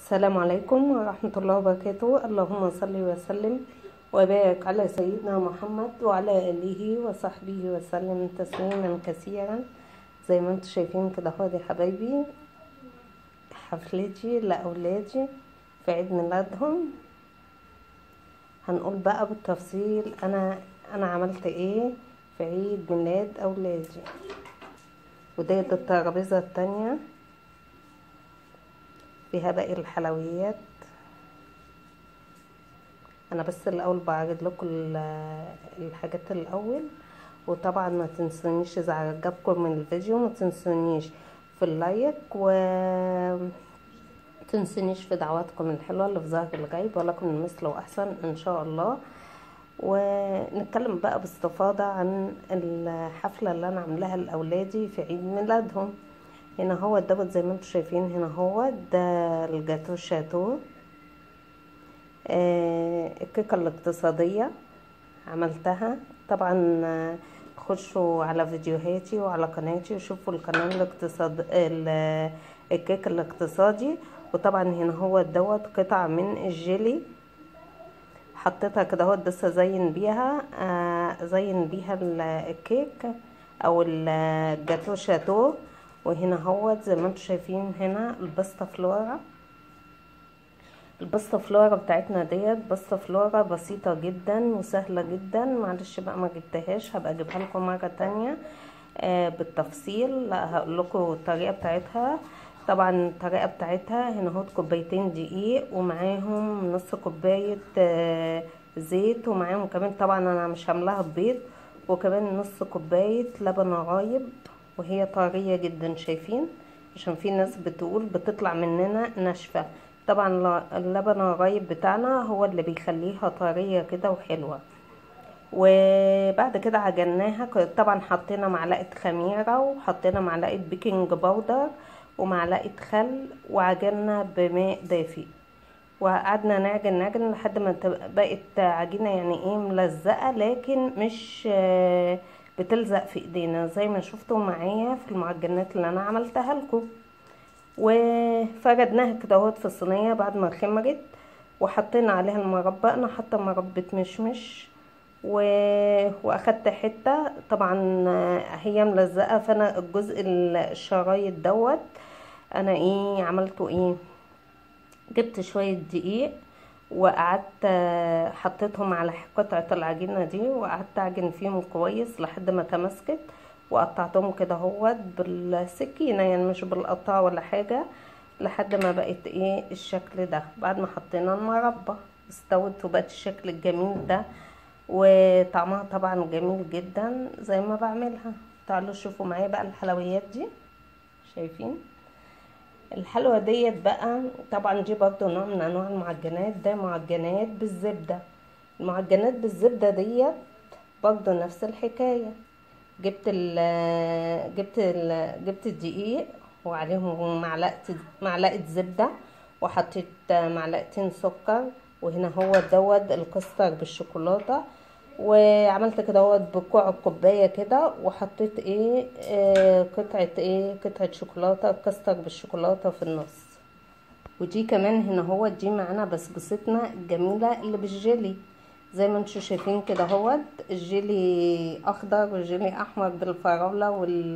السلام عليكم ورحمة الله وبركاته اللهم صل وسلم وبارك على سيدنا محمد وعلى آله وصحبه وسلم تسليما كثيرا زي ما انتم شايفين كده اهو يا حبايبي حفلتي لأولادي في عيد ميلادهم هنقول بقى بالتفصيل انا انا عملت ايه في عيد ميلاد اولادي وديت الترابيزة التانية فيها باقي الحلويات انا بس الاول بعرض لكم الحاجات الاول وطبعا ما تنسونيش اذا عجبكم من الفيديو ما تنسونيش في اللايك و تنسونيش في دعواتكم الحلوه اللي في ظهر الغيب ولكم المثل واحسن ان شاء الله ونتكلم بقى باستفاضه عن الحفله اللي انا عاملاها لاولادي في عيد ميلادهم هنا هو دوت زي ما انتم شايفين هنا هو ده الجاتو شاتو آه الكيكه الاقتصاديه عملتها طبعا آه خشوا على فيديوهاتي وعلى قناتي وشوفوا القناه الاقتصاد الكيك الاقتصادي وطبعا هنا هو دوت قطع من الجيلي حطيتها كده اهوت بس ازين بيها آه ازين بيها الكيك او الجاتو شاتو وهنا هو زي ما انتم شايفين هنا الباستا فلورا الباستا فلورا بتاعتنا ديت باستا فلورا بسيطة جدا وسهلة جدا معلش بقى ما جبتهاش هبقى اجيبها لكم مرة تانية آه بالتفصيل هقول لكم الطريقة بتاعتها طبعا الطريقة بتاعتها هنا اهوت كوبايتين دقيق ومعاهم نص كوباية آه زيت ومعاهم كمان طبعا انا مش عاملاها ببيض وكمان نص كوباية لبن رايب وهي طرية جدا شايفين عشان في ناس بتقول بتطلع مننا ناشفة طبعا اللبن الرايب بتاعنا هو اللي بيخليها طرية كده وحلوة وبعد كده عجناها طبعا حطينا معلقة خميرة وحطينا معلقة بيكنج باودر ومعلقة خل وعجنا بماء دافي وقعدنا نعجن نعجن لحد ما بقت عجينة يعني ايه ملزقة لكن مش بتلزق في ايدينا زي ما شفتوا معايا في المعجنات اللي انا عملتها لكم وفردناها كده اهوت في الصينيه بعد ما خمرت وحطينا عليها المربى انا حاطه مربى مشمش و... واخدت حته طبعا هي ملزقه فانا الجزء الشرايط دوت انا ايه عملته ايه جبت شويه دقيق وقعدت حطيتهم على قطعة العجينة دي وقعدت اعجن فيهم كويس لحد ما تمسكت وقطعتهم كده اهوت بالسكينة يعني مش بالقطع ولا حاجة لحد ما بقت ايه الشكل ده بعد ما حطينا المربى استوت وبقت الشكل الجميل ده وطعمها طبعا جميل جدا زي ما بعملها تعالوا شوفوا معايا بقى الحلويات دي شايفين الحلوى ديت بقى طبعا دي برضه نوع من انواع المعجنات ده معجنات بالزبده المعجنات بالزبده ديت برضه نفس الحكايه جبت ال جبت ال جبت الدقيق وعليهم معلقه معلقه زبده وحطيت معلقتين سكر وهنا هو دوت الكستر بالشوكولاته وعملت كده اهوت بكوع كوبايه كده وحطيت ايه آه قطعه ايه قطعه شوكولاته كاستر بالشوكولاته في النص ودي كمان هنا هو دي معانا بسبوستنا الجميله اللي بالجيلي زي ما انتم شايفين كده اهوت الجيلي اخضر والجيلي احمر بالفراوله وال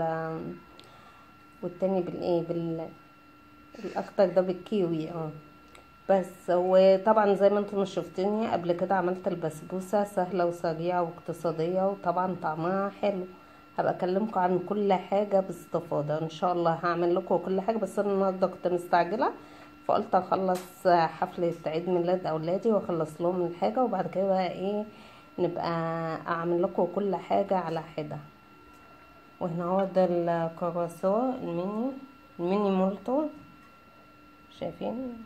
والتاني بالايه بال الاخضر ده بالكيوي اه بس وطبعا زي ما انتم شفتوني قبل كده عملت البسبوسه سهله وسريعه واقتصاديه وطبعا طعمها حلو هبقى اكلمكم عن كل حاجه باستفاضه ان شاء الله هعمل لكم كل حاجه بس انا النهارده كنت مستعجله فقلت اخلص حفله عيد ميلاد اولادي واخلص لهم الحاجه وبعد كده بقى ايه نبقى اعمل لكم كل حاجه على حده وهنا هو ده الكراسو الميني الميني مولتو شايفين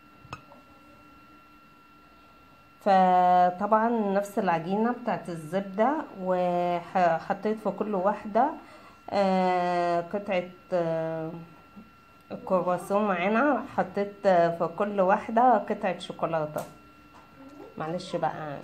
فطبعا نفس العجينة بتاعت الزبدة وحطيت في كل واحدة قطعة الكرواسون معانا حطيت في كل واحدة قطعة شوكولاتة معلش بقى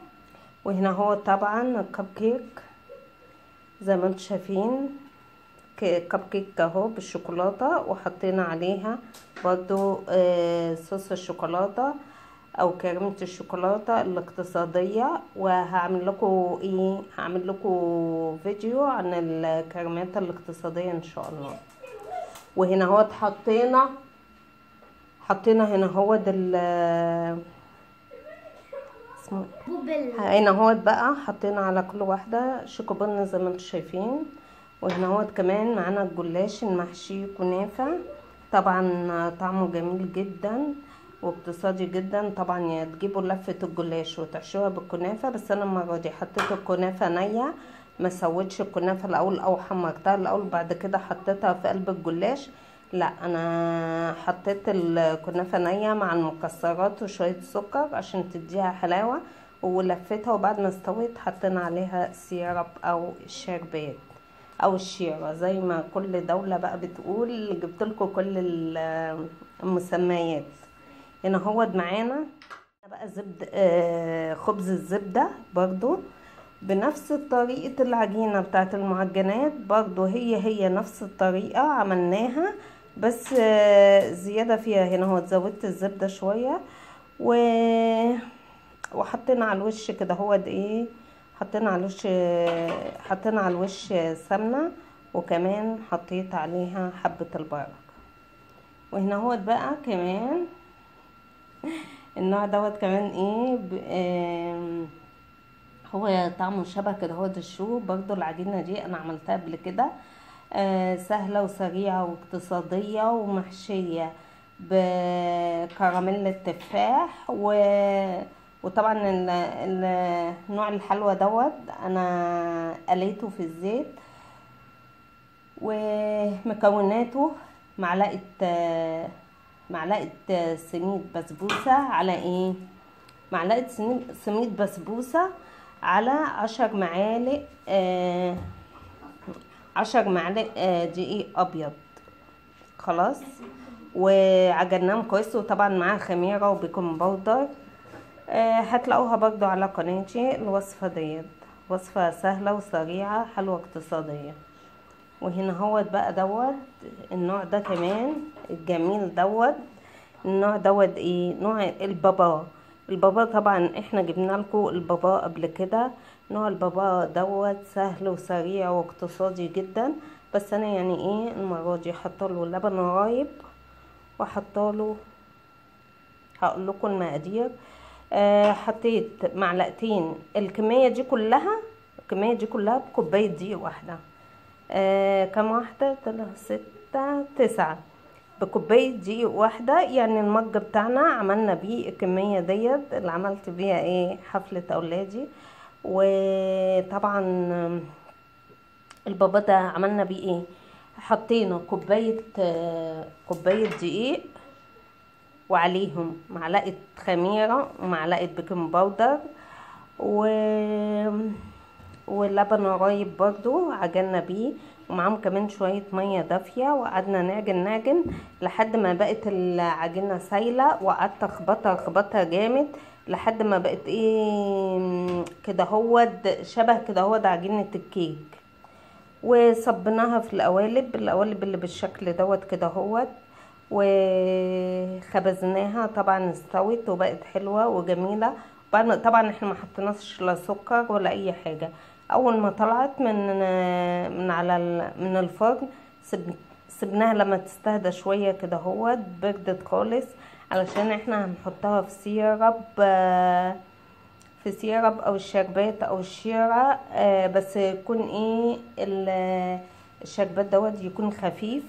وهنا هو طبعا الكب كيك زي ما انتم شايفين كب كيك اهو بالشوكولاته وحطينا عليها برضو آه، صوص الشوكولاته او كريمه الشوكولاته الاقتصاديه وهعمل لكم ايه هعمل لكم فيديو عن الكريمات الاقتصاديه ان شاء الله وهنا هو حطينا حطينا هنا هو ال اسمه بوبل هنا هوت بقى حطينا على كل واحدة شوكوبن زي ما انتم شايفين وهنا هوت كمان معانا الجلاش المحشي كنافة طبعا طعمه جميل جدا واقتصادي جدا طبعا يا تجيبوا لفة الجلاش وتحشوها بالكنافة بس انا المرة دي حطيت الكنافة نية ما سويتش الكنافة الاول او حمرتها الاول بعد كده حطيتها في قلب الجلاش لا انا حطيت الكنافة نية مع المكسرات وشوية سكر عشان تديها حلاوة ولفتها وبعد ما استوت حطينا عليها سيرب او شربات او الشيرة زي ما كل دولة بقى بتقول جبت لكم كل ال- المسميات هنا هو معانا بقى زبد آه، خبز الزبدة برضو بنفس طريقة العجينة بتاعت المعجنات برضو هي هي نفس الطريقة عملناها بس آه، زيادة فيها هنا هو زودت الزبدة شوية و وحطينا على الوش كده هو ده ايه حطينا على الوش حطينا على الوش سمنة وكمان حطيت عليها حبة البركة وهنا هو بقى كمان النوع دوت كمان ايه ب... آم، هو طعمه شبه كده هو الشو برضو العجينة دي انا عملتها قبل كده آه، سهلة وسريعة واقتصادية ومحشية بكراميل التفاح و... وطبعا ال... ال... نوع الحلوى دوت انا قليته في الزيت ومكوناته معلقة آه، معلقة آه، سميد بسبوسة على ايه معلقة سميد سميد بسبوسة على عشر معالق آه عشر معالق آه دقيق ابيض خلاص وعجناهم كويس وطبعا معاه خميره وبيكنج باودر آه هتلاقوها برضو على قناتي الوصفه ديت وصفه سهله وسريعه حلوه اقتصاديه وهنا هو بقى دوت النوع ده كمان الجميل دوت النوع دوت ايه نوع البابا البابا طبعا احنا جبنا لكم البابا قبل كده نوع البابا دوت سهل وسريع واقتصادي جدا بس انا يعني ايه المره دي حاطه لبن رايب وحاطه له هقول لكم المقادير آه حطيت معلقتين الكميه دي كلها الكميه دي كلها بكوبايه دقيق واحده آه كم واحده تلاتة ستة تسعة بكوباية دقيق واحدة يعني المج بتاعنا عملنا بيه الكمية ديت اللي عملت بيها ايه حفلة اولادي وطبعا البابا ده عملنا بيه ايه حطينا كوباية آه، كوباية دقيق وعليهم معلقة خميرة ومعلقة بيكنج باودر و ولبن رايب برضو عجنا بيه ومعاهم كمان شوية مية دافية وقعدنا نعجن نعجن لحد ما بقت العجينة سايلة وقعدت اخبطها اخبطها جامد لحد ما بقت ايه كده هو شبه كده هو عجينة الكيك وصبناها في القوالب القوالب اللي بالشكل دوت كده هوت وخبزناها طبعا استوت وبقت حلوة وجميلة بعد ما- طبعا احنا ما حطيناش لا سكر ولا اي حاجة اول ما طلعت من من على ال- من الفرن سب سبناها لما تستهدى شوية كده هوت بردت خالص علشان احنا هنحطها في سيرب آه، في سيرب او الشربات او الشيرة آه، بس يكون ايه ال- الشربات دوت يكون خفيف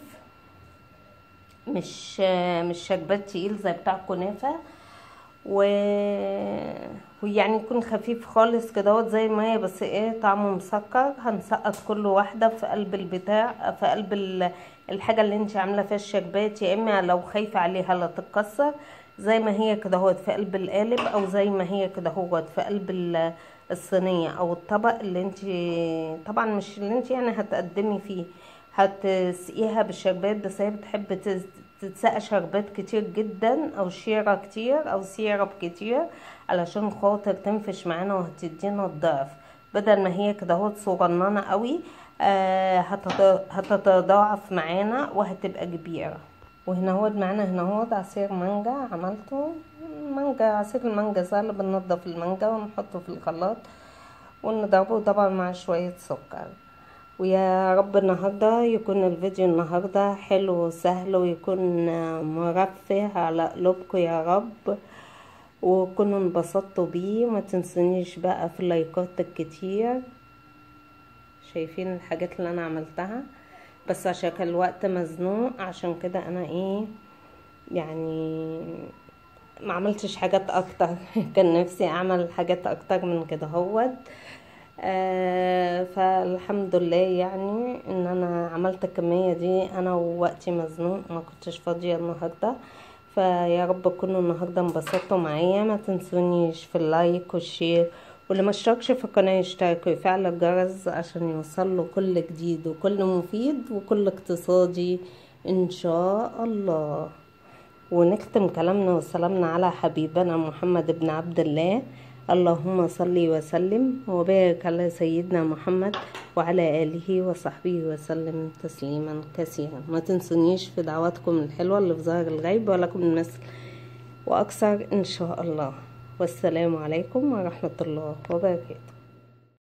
مش آه، مش شربات تقيل زي بتاع الكنافة و... ويعني يكون خفيف خالص كده زي ما هي بس ايه طعمه مسكر هنسقط كل واحدة في قلب البتاع في قلب ال- الحاجة اللي انت عاملة فيها الشربات يا اما لو خايفة عليها لا تتكسر زي ما هي كده هوت في قلب القالب او زي ما هي كده هوت في قلب ال- الصينية او الطبق اللي انت طبعا مش اللي انت يعني هتقدمي فيه هتسقيها بالشربات بس هي بتحب تز- تتسقى شربات كتير جدا او شيرة كتير او سيرب كتير علشان خاطر تنفش معانا وهتدينا الضعف بدل ما هي كده اهوت صغننة قوي آه هتت- هتتضاعف معانا وهتبقى كبيرة وهنا هو معانا هنا هو عصير مانجا عملته مانجا عصير المانجا سهل بننضف المانجا ونحطه في الخلاط ونضربه طبعا مع شوية سكر ويا رب النهاردة يكون الفيديو النهاردة حلو وسهل ويكون مرفه على قلوبكم يا رب وكونوا انبسطتوا بيه ما تنسونيش بقى في اللايكات الكتير شايفين الحاجات اللي انا عملتها بس عشان كان الوقت مزنوق عشان كده انا ايه يعني ما عملتش حاجات اكتر كان نفسي اعمل حاجات اكتر من كده هوت آه فالحمد لله يعني ان انا عملت الكمية دي انا ووقتي مزنوق ما كنتش فاضية النهاردة فيا رب تكونوا النهاردة انبسطتوا معايا ما تنسونيش في اللايك والشير واللي ما اشتركش في القناة يشترك ويفعل الجرس عشان يوصل له كل جديد وكل مفيد وكل اقتصادي ان شاء الله ونختم كلامنا وسلامنا على حبيبنا محمد بن عبد الله اللهم صل وسلم وبارك على سيدنا محمد وعلى آله وصحبه وسلم تسليما كثيرا ما تنسونيش في دعواتكم الحلوة اللي في ظهر الغيب ولكم المثل وأكثر إن شاء الله والسلام عليكم ورحمة الله وبركاته